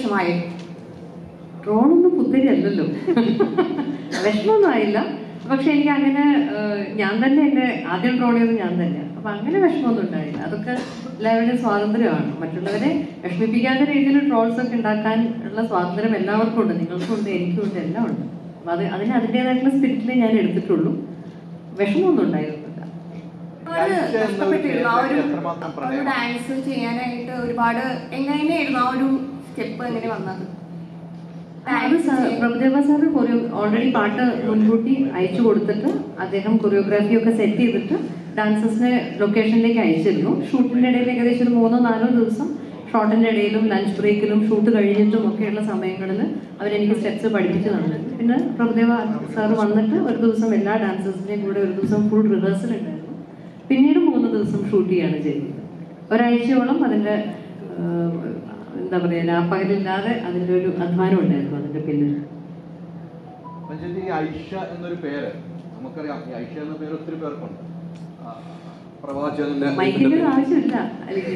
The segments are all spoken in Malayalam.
വിഷമായി ഡ്രോണൊന്നും പുത്തരി അല്ലല്ലോ വിഷമമൊന്നും ആയില്ല പക്ഷെ എനിക്ക് അങ്ങനെ ഏഹ്, ഞാൻ തന്നെ എന്റെ ആദ്യം ഡ്രോൺ ചെയ്തത് ഞാൻ തന്നെ അപ്പൊ അങ്ങനെ വിഷമമൊന്നും ഉണ്ടായില്ല അതൊക്കെ എല്ലാവരുടെയും സ്വാതന്ത്ര്യമാണ് മറ്റുള്ളവരെ വിഷമിപ്പിക്കാത്ത രീതിയിൽ ട്രോൾസ് ഒക്കെ ഉണ്ടാക്കാൻ ഉള്ള സ്വാതന്ത്ര്യം എല്ലാവർക്കും ഉണ്ട് നിങ്ങൾക്കും ഉണ്ട് എനിക്കും ഉണ്ട് എല്ലാം ഉണ്ട് അപ്പൊ അത് അതിന് അതിൻ്റെതായിട്ടുള്ള സ്പിരിറ്റിലേ ഞാൻ എടുത്തിട്ടുള്ളൂ വിഷമമൊന്നും ഉണ്ടായിരുന്നില്ല ഒരുപാട് ഐഷ എന്നൊരു കഷ്ടപ്പെട്ടിരുന്നു ആ ഒരു പേരിൽ എത്രമാത്രം ആ ഒരു പ്രണയം? ഡാൻസ് ചെയ്യാനായിട്ട് ഒരുപാട് എങ്ങനെയായിരുന്നു ആ ഒരു സ്റ്റെപ്പ് എങ്ങനെ വന്നത് അത് സാ- പ്രഭുദേവ സാർ കൊറിയോ ഓൾറെഡി പാട്ട് മുൻകൂട്ടി അയച്ചു കൊടുത്തിട്ട് അദ്ദേഹം കൊറിയോഗ്രാഫി ഒക്കെ സെറ്റ് ചെയ്തിട്ട് ഡാൻസേഴ്സിനെ ലൊക്കേഷനിലേക്ക് അയച്ചിരുന്നു ഷൂട്ടിന്റെ ഇടയിൽ ഏകദേശം ഒരു മൂന്നോ നാലോ ദിവസം ഷോട്ടിന്റെ ഇടയിലും ലഞ്ച് ബ്രേക്കിലും ഷൂട്ട് കഴിഞ്ഞിട്ടും ഒക്കെയുള്ള സമയങ്ങളിൽ അവരെനിക്ക് സ്റ്റെപ്സ് പഠിപ്പിച്ചു തന്നു പിന്നെ പ്രഭുദേവ സാർ വന്നിട്ട് ഒരു ദിവസം എല്ലാ ഡാൻസേഴ്സിന്റെയും കൂടെ ഒരു ദിവസം ഫുൾ റിഹേഴ്സൽ ഉണ്ടായിരുന്നു പിന്നീട് മൂന്ന് ദിവസം ഷൂട്ട് ചെയ്യാണ് ചെയ്തത് ഒരാഴ്ചയോളം അതിന്റെ ആഹ്, എന്താ പറയാ രാപ്പകലില്ലാതെ അതിന്റെ ഒരു അധ്വാനം ഉണ്ടായിരുന്നു അതിന്റെ പിന്നിൽ മനുഷ്യന്റെ ഈ ഐഷ എന്നൊരു പേര് നമുക്കറിയാം ഈ ഐഷ എന്ന പേര് ഒത്തിരി പേർക്കുണ്ട് ആ, പ്രവാചകന്റെ മൈക്കിന്റെ ഒരു ആവശ്യമില്ല അല്ലെങ്കിൽ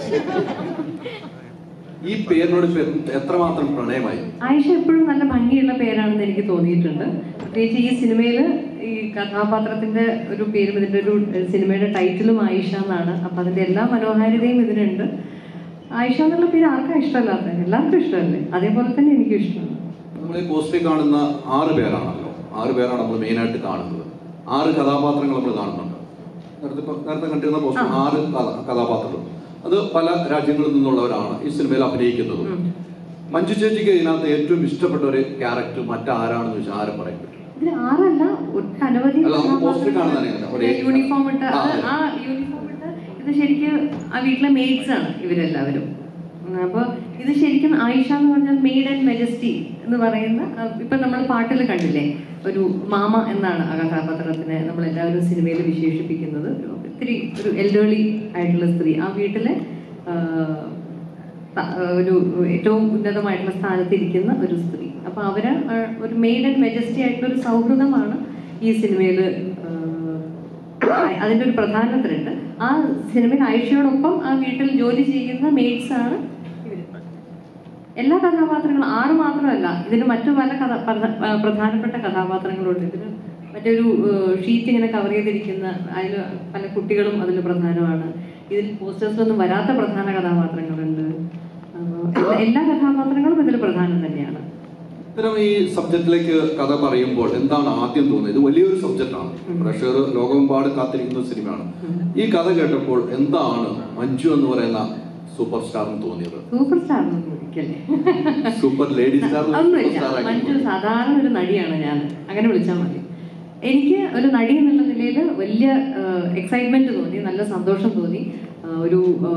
ഈ പേരിനോട് ഇപ്പൊ എന്ത്- എത്രമാത്രം പ്രണയമായി ആയിഷ എപ്പോഴും നല്ല ഭംഗിയുള്ള പേരാണെന്ന് എനിക്ക് തോന്നിയിട്ടുണ്ട് പ്രത്യേകിച്ച് ഈ സിനിമയിൽ ഈ കഥാപാത്രത്തിന്റെ ഒരു പേരും ഇതിന്റെ ഒരു സിനിമയുടെ ടൈറ്റിലും ആയിഷ എന്നാണ് അപ്പൊ അതിന്റെ എല്ലാ മനോഹാരിതയും ഇതിനുണ്ട് ആയിഷ എന്നുള്ള പേര് ആർക്കാ ഇഷ്ടമല്ലാത്ത എല്ലാവർക്കും ഇഷ്ടമല്ലേ അതേപോലെ തന്നെ എനിക്കും ഇഷ്ടമാണ് നമ്മൾ ഈ പോസ്റ്ററിൽ കാണുന്ന ആറ് പേരാണല്ലോ ആറ് പേരാണ് നമ്മൾ മെയിനായിട്ട് കാണുന്നത് ആറ് കഥാപാത്രങ്ങൾ നമ്മൾ കാണുന്നുണ്ട് നേരത്തെ ഇപ്പൊ- നേരത്തെ കണ്ടിരുന്ന പോസ്റ്റർ ആറ് കഥ- കഥാപാത്രങ്ങൾ അത് പല രാജ്യങ്ങളിൽ നിന്നുള്ളവരാണ് ഈ സിനിമയിൽ അഭിനയിക്കുന്നത് മഞ്ജു ചേച്ചിക്ക് ഇതിനകത്ത് ഏറ്റവും ഇഷ്ടപ്പെട്ട ഒരു ക്യാരക്ടർ മറ്റാരാണെന്ന് ചോദിച്ചാൽ ആരും പറയാൻ പറ്റും ഇതിൽ ആറല്ല ഒട്ടനവധി അല്ല, നമുക്ക് പോസ്റ്ററിൽ കാണുന്നതാണ് ഇങ്ങനെ. ഒരു- യൂണിഫോം ഇട്ട് ആ, അത് അതെ. ആ യൂണിഫോം ഇട്ട് ഇത് ശരിക്കും ആ വീട്ടിലെ മെയ്ഡ്സ് ആണ് ഇവരെല്ലാവരും ഉം, അപ്പൊ ഇത് ശരിക്കും ആയിഷ എന്ന് പറഞ്ഞാൽ മെയ്ഡ് ആൻഡ് മെജസ്റ്റി എന്ന് പറയുന്ന ആ, ഇപ്പൊ നമ്മൾ പാട്ടിൽ കണ്ടില്ലേ ഒരു മാമ എന്നാണ് ആ കഥാപാത്രത്തിനെ നമ്മൾ എല്ലാവരും സിനിമയിൽ വിശേഷിപ്പിക്കുന്നത് ഒരു ഒത്തിരി ഒരു എൽഡേർലി ആയിട്ടുള്ള സ്ത്രീ ആ വീട്ടിലെ ആ, ത- ഒരു ഏറ്റവും ഉന്നതമായിട്ടുള്ള സ്ഥാനത്തിരിക്കുന്ന ഒരു സ്ത്രീ അപ്പൊ അവര് ആ ഒരു മെയ്ഡ് ആൻഡ് മെജസ്റ്റി ആയിട്ടുള്ള ഒരു സൗഹൃദമാണ് ഈ സിനിമയിൽ അതിന്റെ ഒരു പ്രധാന ത്രെഡ് ആ സിനിമയിൽ ആയിഷയോടൊപ്പം ആ വീട്ടിൽ ജോലി ചെയ്യുന്ന മെയ്ഡ്സ് ആണ് ഇവര് എല്ലാ കഥാപാത്രങ്ങളും ആറ് മാത്രമല്ല ഇതിന് മറ്റു പല കഥ പ്രധ- ആ, പ്രധാനപ്പെട്ട കഥാപാത്രങ്ങളുണ്ട് ഇതിന് മറ്റൊരു ഷീറ്റ് ഇങ്ങനെ കവർ ചെയ്തിരിക്കുന്ന അതിൽ പല കുട്ടികളും അതിൽ പ്രധാനമാണ് ഇതിൽ പോസ്റ്റേഴ്സിലൊന്നും വരാത്ത പ്രധാന കഥാപാത്രങ്ങളുണ്ട് ആ, എല്ലാ- എല്ലാ കഥാപാത്രങ്ങളും ഇതിൽ പ്രധാനം തന്നെയാണ് ഇത്തരം ഈ സബ്ജക്റ്റിലേക്ക് കഥ പറയുമ്പോൾ എന്താണ് ആദ്യം തോന്നുന്നത് ഇത് വലിയൊരു സബ്ജക്റ്റാണ് പ്രഷർ ലോകമെമ്പാട് കാത്തിരിക്കുന്ന ഒരു സിനിമയാണ് ഈ കഥ കേട്ടപ്പോൾ എന്താണ് മഞ്ജു എന്ന് പറയുന്ന സൂപ്പർ സ്റ്റാറിന് തോന്നിയത് സൂപ്പർ സ്റ്റാർ ഒന്നും വിളിക്കല്ലേ സൂപ്പർ ലേഡി സ്റ്റാർ ഒന്നുമില്ല മറ്റു സാധാരണ ഒരു നടിയാണ് ഞാൻ അങ്ങനെ വിളിച്ചാൽ മതി എനിക്ക് ഒരു നടി എന്നുള്ള നിലയിൽ വലിയ എക്സൈറ്റ്മെന്റ് തോന്നി നല്ല സന്തോഷം തോന്നി ആ, ഒരു ആ,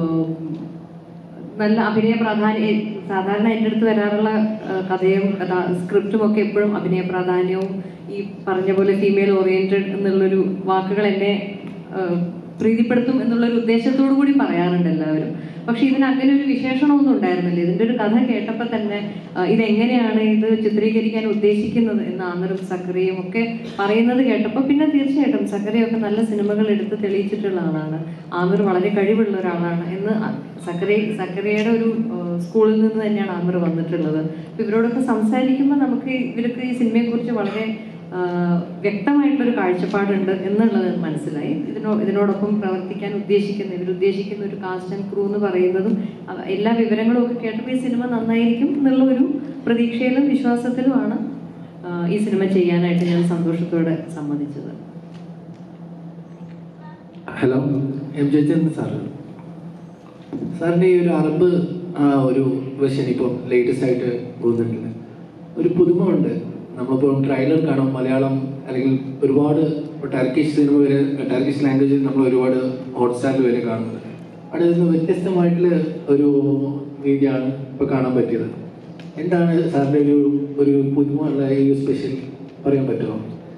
നല്ല അഭിനയ പ്രാധാന്യം എ- സാധാരണ എൻ്റെ അടുത്ത് വരാറുള്ള ആ, കഥയും കഥാ സ്ക്രിപ്റ്റും ഒക്കെ എപ്പോഴും അഭിനയ പ്രാധാന്യവും ഈ പറഞ്ഞ പോലെ ഫീമെയിൽ ഓറിയന്റഡ് എന്നുള്ളൊരു വാക്കുകൾ എന്നെ ആ, പ്രീതിപ്പെടുത്തും എന്നുള്ളൊരു ഉദ്ദേശത്തോടു കൂടി പറയാറുണ്ട് എല്ലാവരും പക്ഷെ ഇതിന് അങ്ങനെ ഒരു വിശേഷണമൊന്നും ഉണ്ടായിരുന്നില്ല ഇതിന്റെ ഒരു കഥ കേട്ടപ്പോൾ തന്നെ ആ, ഇതെങ്ങനെയാണ് ഇത് ചിത്രീകരിക്കാൻ ഉദ്ദേശിക്കുന്നത് എന്ന് ആമറും സക്കറിയും ഒക്കെ പറയുന്നത് കേട്ടപ്പോൾ പിന്നെ തീർച്ചയായിട്ടും സക്കറിയൊക്കെ നല്ല സിനിമകൾ എടുത്ത് തെളിയിച്ചിട്ടുള്ള ആളാണ് ആമിർ വളരെ കഴിവുള്ള ഒരാളാണ് എന്ന് അ- സക്കറി സക്കറിയുടെ ഒരു ആ, സ്കൂളിൽ നിന്ന് തന്നെയാണ് ആമിർ വന്നിട്ടുള്ളത് അപ്പൊ ഇവരോടൊക്കെ സംസാരിക്കുമ്പോൾ നമുക്ക് ഇവർക്ക് ഈ സിനിമയെക്കുറിച്ച് വളരെ ആ, വ്യക്തമായിട്ടുള്ളൊരു കാഴ്ചപ്പാടുണ്ട് എന്നുള്ളത് മനസ്സിലായി ഇതിനോ ഇതിനോടൊപ്പം പ്രവർത്തിക്കാൻ ഉദ്ദേശിക്കുന്ന ഇവർ ഉദ്ദേശിക്കുന്ന ഒരു കാസ്റ്റ് ആൻഡ് ക്രൂ എന്ന് പറയുന്നതും അവ- എല്ലാ വിവരങ്ങളും ഒക്കെ കേട്ടപ്പോൾ ഈ സിനിമ നന്നായിരിക്കും എന്നുള്ള ഒരു പ്രതീക്ഷയിലും വിശ്വാസത്തിലുമാണ് ആ, ഈ സിനിമ ചെയ്യാനായിട്ട് ഞാൻ സന്തോഷത്തോടെ സമ്മതിച്ചത് ഹലോ എം ജയചന്ദ്രൻ സാറ് സാറിൻ്റെ ഈ ഒരു അറബ് ആ ഒരു വെർഷൻ ഇപ്പോൾ ലേറ്റസ്റ്റ് ആയിട്ട് വന്നിട്ടുണ്ട് ഒരു പുതുമ ഉണ്ട് നമ്മളിപ്പോൾ ട്രailer കാണും മലയാളം അല്ലെങ്കിൽ ഒരുപാട് ഇപ്പോൾ ടർക്കിഷ് സിനിമ വരെ ടർക്കിഷ് ലാംഗ്വേജിൽ നമ്മൾ ഒരുപാട് ഹോട്ട്സ്റ്റാറിൽ വരെ കാണുന്നത് അവിടെ നിന്ന് വ്യത്യസ്തമായിട്ടുള്ള ഒരു രീതിയാണ് ഇപ്പോൾ കാണാൻ പറ്റിയത് എന്താണ് സാറിൻ്റെ ഒരു ഒരു പുതുമ ഉള്ള ഈ സ്പെഷ്യൽ പറയാൻ പറ്റുമോ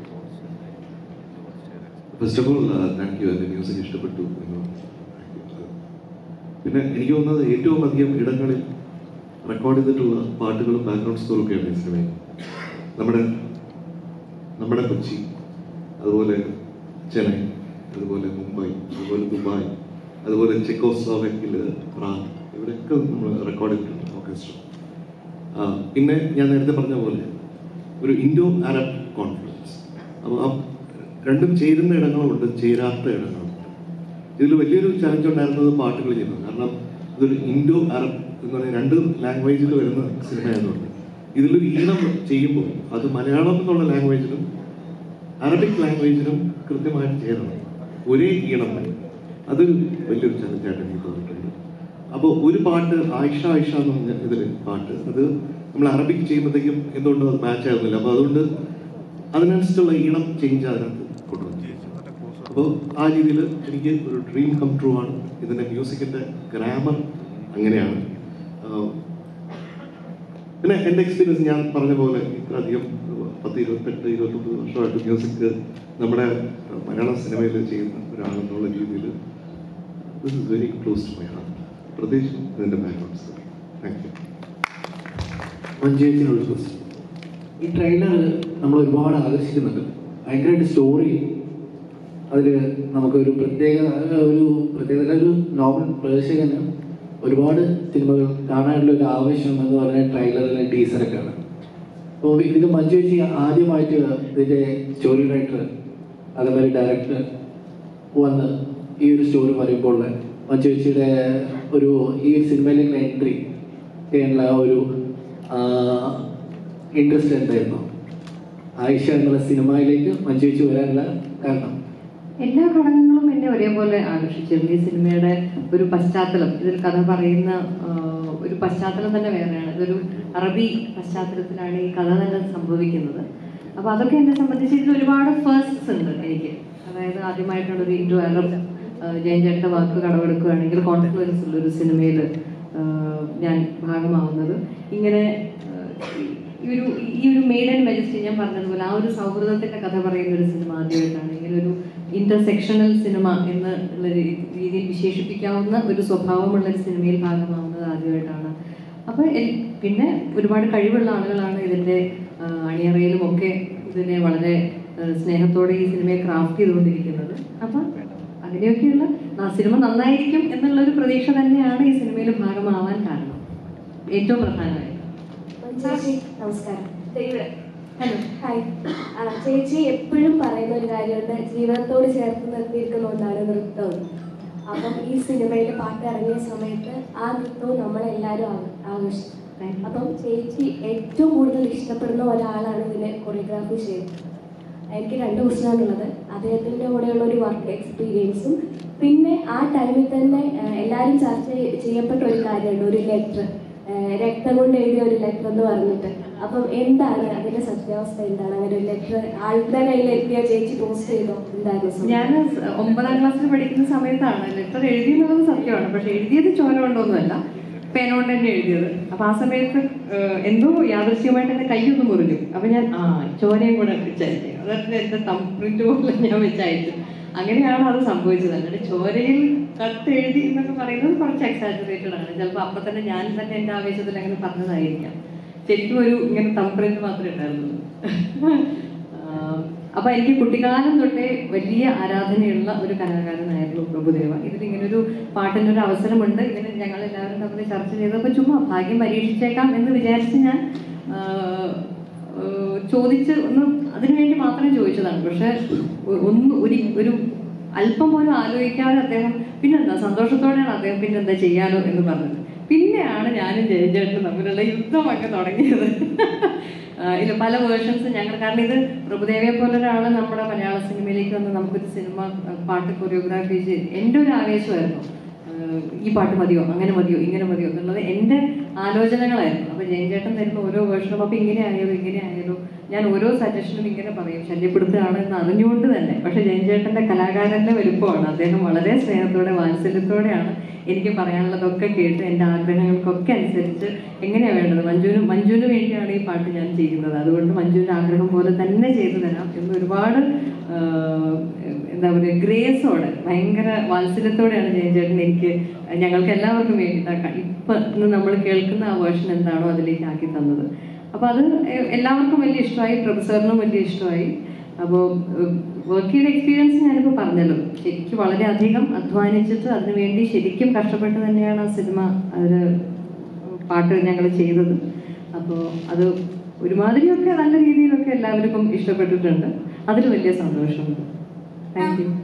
first of all thank you എൻ്റെ മ്യൂസിക് ഇഷ്ടപ്പെട്ടു നിങ്ങൾ പിന്നെ എനിക്ക് തോന്നുന്നത് ഏറ്റവും അധികം ഇടങ്ങളിൽ റെക്കോർഡ് ചെയ്തിട്ടുള്ള പാട്ടുകളും ബാക്ക്ഗ്രൗണ്ട് സ്കോറും ഒക്കെയാണ് ഈ സിനിമയിൽ നമ്മുടെ നമ്മുടെ കൊച്ചി അതുപോലെ ചെന്നൈ അതുപോലെ മുംബൈ അതുപോലെ ദുബായ് അതുപോലെ ചെക്കോസ്ലോവക്കിൽ പ്രാഗ് ഇവിടെയൊക്കെ നമ്മൾ റെക്കോർഡ് ചെയ്തിട്ടുണ്ട് ഓർക്കസ്ട്ര ആ, പിന്നെ ഞാൻ നേരത്തെ പറഞ്ഞ പോലെ ഒരു ഇൻഡോ അറബ് കോൺഫറൻസ് അപ്പോൾ ആ രണ്ടും ചേരുന്ന ഇടങ്ങളുണ്ട് ചേരാത്ത ഇടങ്ങളുണ്ട് ഇതിൽ വലിയൊരു ചലഞ്ച് ഉണ്ടായിരുന്നത് പാട്ടുകൾ ചെയ്യുന്നത് കാരണം ഇതൊരു ഇൻഡോ അറബ് എന്ന് പറയുന്ന രണ്ട് ലാംഗ്വേജിൽ വരുന്ന സിനിമ ആയതുകൊണ്ട് ഇതിലൊരു ഈണം ചെയ്യുമ്പോൾ അത് മലയാളം എന്നുള്ള ലാംഗ്വേജിലും അറബിക് ലാംഗ്വേജിലും കൃത്യമായിട്ട് ചേരണം ഒരേ ഈണം വേണം അതൊരു വലിയൊരു ചലഞ്ചായിട്ട് എനിക്ക് തോന്നിയിട്ടുണ്ട് അപ്പോൾ ഒരു പാട്ട് ആയിഷ ആയിഷ എന്ന് പറഞ്ഞ ഇതിൽ പാട്ട് അത് നമ്മൾ അറബിക് ചെയ്യുമ്പോഴത്തേക്കും എന്തുകൊണ്ടും അത് മാച്ച് ആകുന്നില്ല അപ്പോൾ അതുകൊണ്ട് അതിനനുസരിച്ചുള്ള ഈണം ചേഞ്ച് അതിനകത്ത് കൊണ്ടുവന്നു അപ്പോൾ ആ രീതിയിൽ എനിക്ക് ഒരു ഡ്രീം കം ട്രൂ ആണ് ഇതിൻ്റെ മ്യൂസിക്കിൻ്റെ ഗ്രാമർ അങ്ങനെയാണ് ആഹ് പിന്നെ എൻ്റെ എക്സ്പീരിയൻസ് ഞാൻ പറഞ്ഞ പോലെ ഇത്ര അധികം പത്ത് ഇരുപത്തെട്ട് ഇരുപത്തൊമ്പത് വർഷമായിട്ട് മ്യൂസിക് നമ്മുടെ മലയാള സിനിമയിൽ ചെയ്യുന്ന ഒരാളെന്നുള്ള രീതിയിൽ this is very close to my heart പ്രത്യേകിച്ച് ഇതിൻ്റെ ബാക്ക്ഗ്രൗണ്ട്സ് താങ്ക് യു മഞ്ജുവിനോട് ക്വസ്റ്റ്യൻ ഈ ട്രെയിലർ നമ്മൾ ഒരുപാട് ആകർഷിക്കുന്നുണ്ട് ഭയങ്കരമായിട്ട് സ്റ്റോറി അതിൽ നമുക്കൊരു പ്രത്യേക ഒരു പ്രത്യേകത ഒരു നോവൽ പ്രേക്ഷകന് ഒരുപാട് സിനിമകൾ കാണാനുള്ള ഒരു ആവശ്യം എന്ന് പറഞ്ഞ ട്രെയിലറിലെ ടീസറൊക്കെയാണ് അപ്പോൾ ഇതിൽ മഞ്ജു ചേച്ചി ആദ്യമായിട്ട് ഇതിൻ്റെ സ്റ്റോറി റൈറ്റർ അതേപോലെ ഡയറക്ടർ വന്ന് ഈ ഒരു സ്റ്റോറി പറയുമ്പോൾ മഞ്ജു ചേച്ചിയുടെ ഒരു ഈ ഒരു സിനിമയിലേക്കുള്ള എൻട്രി ചെയ്യാനുള്ള ഒരു ഇൻട്രസ്റ്റ് എന്തായിരുന്നു ആയിഷ എന്നുള്ള സിനിമയിലേക്ക് മഞ്ജു ചേച്ചി വരാനുള്ള കാരണം എല്ലാ ഘടകങ്ങളും എന്നെ ഒരേപോലെ ആകർഷിച്ചിരുന്നു ഈ സിനിമയുടെ ഒരു പശ്ചാത്തലം ഇതിൽ കഥ പറയുന്ന ആ, ഒരു പശ്ചാത്തലം തന്നെ വേറെയാണ് ഇതൊരു അറബി പശ്ചാത്തലത്തിലാണ് ഈ കഥ തന്നെ സംഭവിക്കുന്നത് അപ്പൊ അതൊക്കെ എന്നെ സംബന്ധിച്ച് ഇതിൽ ഒരുപാട് ഫേസ്റ്റ്സ് ഉണ്ട് എനിക്ക് അതായത് ആദ്യമായിട്ടുള്ള ഒരു ഇൻഡു അറബ് ജയൻ ചേട്ടൻ്റെ വാക്ക് കടമെടുക്കുകയാണെങ്കിൽ കോൺഫ്ലുവൻസ് ഉള്ള ഒരു സിനിമയിൽ ഞാൻ ഭാഗമാവുന്നത് ഇങ്ങനെ ആ, ഈ ഒരു ഈ ഒരു മെയ്ഡ് ആൻഡ് മെജസ്റ്റി ഞാൻ പറഞ്ഞതുപോലെ ആ ഒരു സൗഹൃദത്തിന്റെ കഥ പറയുന്ന ഒരു സിനിമ ആദ്യമായിട്ടാണ് ഇങ്ങനെ ഒരു ഇന്റർസെക്ഷണൽ സിനിമ എന്ന് ഉള്ള രീ- രീതിയിൽ വിശേഷിപ്പിക്കാവുന്ന ഒരു സ്വഭാവമുള്ള ഒരു സിനിമയിൽ ഭാഗമാവുന്നത് ആദ്യമായിട്ടാണ് അപ്പൊ എൽ- പിന്നെ ഒരുപാട് കഴിവുള്ള ആളുകളാണ് ഇതിന്റെ ആ, അണിയറയിലും ഒക്കെ ഇതിനെ വളരെ ആ, സ്നേഹത്തോടെ ഈ സിനിമയെ ക്രാഫ്റ്റ് ചെയ്തുകൊണ്ടിരിക്കുന്നത് അപ്പൊ അങ്ങനെയൊക്കെയുള്ള ആ സിനിമ നന്നായിരിക്കും എന്നുള്ള ഒരു പ്രതീക്ഷ തന്നെയാണ് ഈ സിനിമയിൽ ഭാഗമാവാൻ കാരണം ഏറ്റവും പ്രധാനമായിട്ട് ചേച്ചി നമസ്കാരം ഹലോ ഹായ് ആ, ചേച്ചി എപ്പോഴും പറയുന്ന ഒരു കാര്യമുണ്ട് ജീവിതത്തോട് ചേർത്ത് നിർത്തിയിരിക്കുന്ന ഒന്നാണ് നൃത്തം അപ്പം ഈ സിനിമയിൽ പാട്ട് ഇറങ്ങിയ സമയത്ത് ആ നൃത്തവും നമ്മളെല്ലാവരും ആ- ആഘോഷിച്ചു അപ്പം ചേച്ചി ഏറ്റവും കൂടുതൽ ഇഷ്ടപ്പെടുന്ന ഒരാളാണ് ഇതിനെ കൊറിയോഗ്രാഫി ചെയ്തത് എനിക്ക് രണ്ട് ക്വസ്റ്റ്യനാണുള്ളത് അദ്ദേഹത്തിൻ്റെ കൂടെയുള്ള ഒരു വർക്ക് എക്സ്പീരിയൻസും പിന്നെ ആ ടൈമിൽ തന്നെ ആ, എല്ലാവരും ചർച്ച ചെയ്യ- ചെയ്യപ്പെട്ട ഒരു കാര്യമുണ്ട് ഒരു ലെറ്റർ രക്തം കൊണ്ട് എഴുതിയ ഒരു ലെറ്റർ എന്ന് പറഞ്ഞിട്ട് അപ്പം എന്താണ് അതിന്റെ സത്യാവസ്ഥ എന്താണ് അങ്ങനെ ഒരു ലെറ്റർ ആളുടെ കയ്യിൽ എത്തിയ ചേച്ചി പോസ്റ്റ് ചെയ്തോ എന്തായിരുന്നു സംഭവം? ഞാൻ ഒമ്പതാം ക്ലാസ്സിൽ പഠിക്കുന്ന സമയത്താണ് ലെറ്റർ എഴുതിയെന്നുള്ളത് സത്യമാണ് പക്ഷെ എഴുതിയത് ചോര കൊണ്ടൊന്നുമല്ല പേന കൊണ്ട് തന്നെ എഴുതിയത് അപ്പൊ ആ സമയത്ത് ഏഹ്, എന്തോ യാദൃശ്യമായിട്ട് എന്റെ കൈയൊന്ന് മുറിഞ്ഞു അപ്പൊ ഞാൻ ആ ചോരയും കൂടെ വെച്ചയച്ചു അതായത് എന്റെ തമ്പ്രിന്റ് പോലെ ഞാൻ വെച്ചയച്ചു അങ്ങനെയാണ് അത് സംഭവിച്ചത് അല്ലാണ്ട് ചോരയിൽ കത്ത് എഴുതി എന്നൊക്കെ പറയുന്നത് കുറച്ച് എക്സാജറേറ്റഡ് ആണ് ചിലപ്പോൾ അപ്പൊ തന്നെ ഞാൻ തന്നെ എന്റെ ആവേശത്തിൽ അങ്ങനെ പറഞ്ഞതായിരിക്കാം ശരിക്കും ഒരു ഇങ്ങനെ തമ്പ്രിന്റ് മാത്രമേ ഉണ്ടായിരുന്നുള്ളൂ ആഹ് അപ്പൊ എനിക്ക് കുട്ടിക്കാലം തൊട്ടേ വലിയ ആരാധനയുള്ള ഒരു കലാകാരനായിരുന്നു പ്രഭുദേവ ഇതിലിങ്ങനെ ഒരു പാട്ടിന് ഒരു അവസരമുണ്ട് ഇതിന് ഞങ്ങൾ എല്ലാവരും തമ്മിൽ ചർച്ച ചെയ്തപ്പോൾ ചുമ്മാ ഭാഗ്യം പരീക്ഷിച്ചേക്കാം എന്ന് വിചാരിച്ച് ഞാൻ ആഹ്, ആഹ് ചോദിച്ച് ഒന്ന് അതിനുവേണ്ടി മാത്രം ചോദിച്ചതാണ് പക്ഷെ ഒ- ഒന്ന് ഒരു ഒരു അല്പം പോലും ആലോചിക്കാതെ അദ്ദേഹം പിന്നെന്താ സന്തോഷത്തോടെയാണ് അദ്ദേഹം പിന്നെന്താ ചെയ്യാലോ എന്ന് പറഞ്ഞത് പിന്നെയാണ് ഞാനും ജയചേട്ടനും തമ്മിലുള്ള യുദ്ധമൊക്കെ തുടങ്ങിയത് ആ, ഇല്ല പല വേർഷൻസ് ഞങ്ങൾ കാരണം ഇത് പ്രഭുദേവയെ പോലെ ഒരാൾ നമ്മുടെ മലയാള സിനിമയിലേക്ക് വന്ന് നമുക്കൊരു സിനിമ ആ, പാട്ട് കൊറിയോഗ്രാഫി ചെയ്ത് എൻ്റെ ഒരു ആവേശമായിരുന്നു ആ, ഈ പാട്ട് മതിയോ അങ്ങനെ മതിയോ ഇങ്ങനെ മതിയോ എന്നുള്ളത് എൻ്റെ ആലോചനകളായിരുന്നു അപ്പൊ ജയൻ ചേട്ടൻ തരുന്ന ഓരോ വേർഷനും അപ്പൊ ഇങ്ങനെ ആയാലോ ഇങ്ങനെ ആയാലോ ഞാൻ ഓരോ സജഷനും ഇങ്ങനെ പറയും ശല്യപ്പെടുത്തുകയാണ് എന്ന് അറിഞ്ഞുകൊണ്ട് തന്നെ പക്ഷെ ജയൻ ചേട്ടന്റെ കലാകാരന്റെ വലുപ്പമാണ് അദ്ദേഹം വളരെ സ്നേഹത്തോടെ വാത്സല്യത്തോടെയാണ് എനിക്ക് പറയാനുള്ളതൊക്കെ കേട്ട് എൻ്റെ ആഗ്രഹങ്ങൾക്കൊക്കെ അനുസരിച്ച് എങ്ങനെയാണ് വേണ്ടത് മഞ്ജുവിന് മഞ്ജുവിന് വേണ്ടിയാണ് ഈ പാട്ട് ഞാൻ ചെയ്യുന്നത് അതുകൊണ്ട് മഞ്ജുവിൻ്റെ ആഗ്രഹം പോലെ തന്നെ ചെയ്തു തരാം എന്ന് ഒരുപാട് ആഹ്, എന്താ പറയുക ഗ്രേസോടെ ഭയങ്കര വാത്സല്യത്തോടെയാണ് ജയൻ ചേട്ടൻ എനിക്ക് ഞങ്ങൾക്ക് എല്ലാവർക്കും വേണ്ടിയിട്ട് ഇപ്പം ഇന്ന് നമ്മൾ കേൾക്കുന്ന ആ വേർഷൻ എന്താണോ അതിലേക്ക് ആക്കി തന്നത് അപ്പോൾ അത് എ- എല്ലാവർക്കും വലിയ ഇഷ്ടമായി പ്രൊഫസറിനും വലിയ ഇഷ്ടമായി അപ്പോൾ വർക്ക് ചെയ്ത എക്സ്പീരിയൻസ് ഞാനിപ്പോൾ പറഞ്ഞല്ലോ ശരിക്കും വളരെയധികം അധ്വാനിച്ചിട്ട് അതിനുവേണ്ടി ശരിക്കും കഷ്ടപ്പെട്ട് തന്നെയാണ് ആ സിനിമ ഒരു പാട്ട് ഞങ്ങൾ ചെയ്തത് അപ്പോൾ അത് ഒരുമാതിരിയൊക്കെ നല്ല രീതിയിലൊക്കെ എല്ലാവർക്കും ഇഷ്ടപ്പെട്ടിട്ടുണ്ട് അതിൽ വലിയ സന്തോഷമുണ്ട് താങ്ക് യു